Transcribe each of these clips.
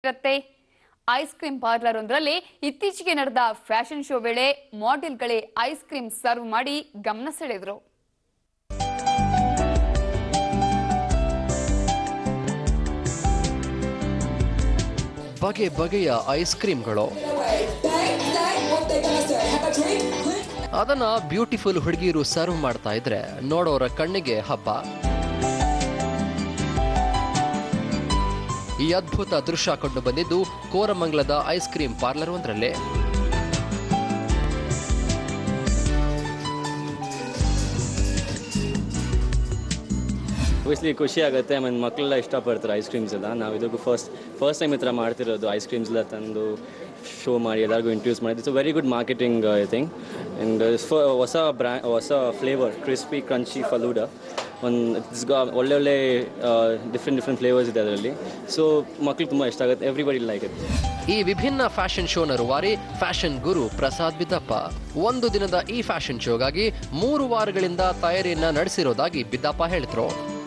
ಇರುತ್ತೆ ice cream parlour ಒಂದರಲ್ಲಿ ಇತ್ತೀಚೆಗೆ ನಡೆದ ಫ್ಯಾಷನ್ ಶೋ ವೇಳೆ ಮಾಡೆಲ್ಗಳೇ ಐಸ್ ಕ್ರೀಮ್ ಸರ್ವ್ ಮಾಡಿ ಗಮನ ಸೆಳೆದ್ರು ಬಗೆ ಬಗೆಯ ಐಸ್ ಕ್ರೀಮ್ಗಳು ಅದನ್ನ ಬ್ಯೂಟಿಫುಲ್ ಹುಡುಗಿರು ಸರ್ವ್ ಮಾಡ್ತಾ ಇದ್ರೆ ನೋಡೋರ ಕಣ್ಣಿಗೆ ಹಬ್ಬ ಈ ಅದ್ಭುತ ದೃಶ್ಯ ಕಂಡು ಬಂದಿದ್ದು ಕೋರಮಂಗಲದ ಐಸ್ ಕ್ರೀಮ್ ಪಾರ್ಲರ್ ಒಂದರಲ್ಲೇ ಒಬ್ವಿಯಸ್ಲಿ ಖುಷಿ ಆಗುತ್ತೆ ಆಮೇಲೆ ಮಕ್ಕಳೆಲ್ಲ ಇಷ್ಟಪಡ್ತಾರೆ ಐಸ್ ಕ್ರೀಮ್ಸ್ ಎಲ್ಲ ನಾವು ಇದಕ್ಕೂ ಫಸ್ಟ್ ಫಸ್ಟ್ ಟೈಮ್ ಈ ಥರ ಮಾಡ್ತಿರೋದು ಐಸ್ ಕ್ರೀಮ್ಸ್ ಎಲ್ಲ ತಂದು ಶೋ ಮಾಡಿ ಎಲ್ಲರಿಗೂ ಇಂಟ್ರೊಡ್ಯೂಸ್ ಮಾಡಿ it's very good marketing I think and ಹೊಸ ಬ್ರ್ಯಾ ಹೊಸ ಫ್ಲೇವರ್ ಕ್ರಿಸ್ಪಿ ಕ್ರಂಚಿ ಫಲೂಡ ಒಂದು ಇಟ್ಸ್ ಗಾ ಒಳ್ಳೆ ಒಳ್ಳೆ ಡಿಫ್ರೆಂಟ್ ಡಿಫ್ರೆಂಟ್ ಫ್ಲೇವರ್ಸ್ ಇದೆ ಅದರಲ್ಲಿ ಸೊ ಮಕ್ಳಿಗೆ ತುಂಬ ಇಷ್ಟ ಆಗುತ್ತೆ ಎವ್ರಿಬಡಿ ಲೈಕ್ ಇಟ್ ಈ ವಿಭಿನ್ನ ಫ್ಯಾಷನ್ ಶೋನ ರೂವಾರಿ ಫ್ಯಾಷನ್ ಗುರು ಪ್ರಸಾದ್ ಬಿದ್ದಪ್ಪ ಒಂದು ದಿನದ ಈ ಫ್ಯಾಷನ್ ಶೋಗಾಗಿ ಮೂರು ವಾರಗಳಿಂದ ತಯಾರಿಯನ್ನ ನಡೆಸಿರೋದಾಗಿ ಬಿದ್ದಪ್ಪ ಹೇಳಿದ್ರು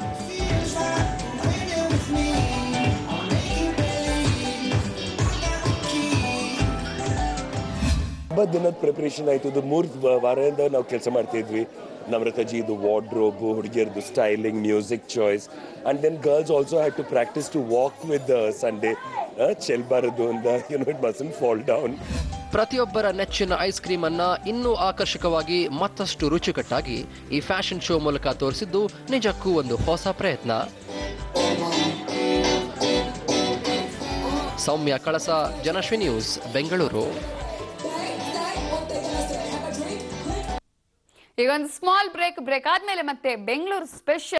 ಹಬ್ಬದ ದಿನದ ಪ್ರಿಪ್ರೇಷನ್ ಆಯಿತು ಇದು ಮೂರು ವಾರದಿಂದ ನಾವು ಕೆಲಸ ಮಾಡ್ತಿದ್ವಿ ನಮ್ರತಾಜಿ ಇದು wardrobe ಹುಡುಗಿಯರ್ದು styling music choice and then girls also had to practice to walk with Sunday ಚೆಲ್ಬಾರದು ಅಂತ you know it ಮಸನ್ fall down ಪ್ರತಿಯೊಬ್ಬರ ನೆಚ್ಚಿನ ಐಸ್ ಕ್ರೀಮ್ ಅನ್ನ ಇನ್ನೂ ಆಕರ್ಷಕವಾಗಿ ಮತ್ತಷ್ಟು ರುಚಿಕಟ್ಟಾಗಿ ಈ ಫ್ಯಾಷನ್ ಶೋ ಮೂಲಕ ತೋರಿಸಿದ್ದು ನಿಜಕ್ಕೂ ಒಂದು ಹೊಸ ಪ್ರಯತ್ನ ಸೌಮ್ಯ ಕಳಸ ಜನಶ್ವಿ ನ್ಯೂಸ್ ಬೆಂಗಳೂರು ಈಗ ಒಂದು ಸ್ಮಾಲ್ ಬ್ರೇಕ್ ಬ್ರೇಕ್ ಆದ್ಮೇಲೆ ಮತ್ತೆ ಬೆಂಗಳೂರು ಸ್ಪೆಷಲ್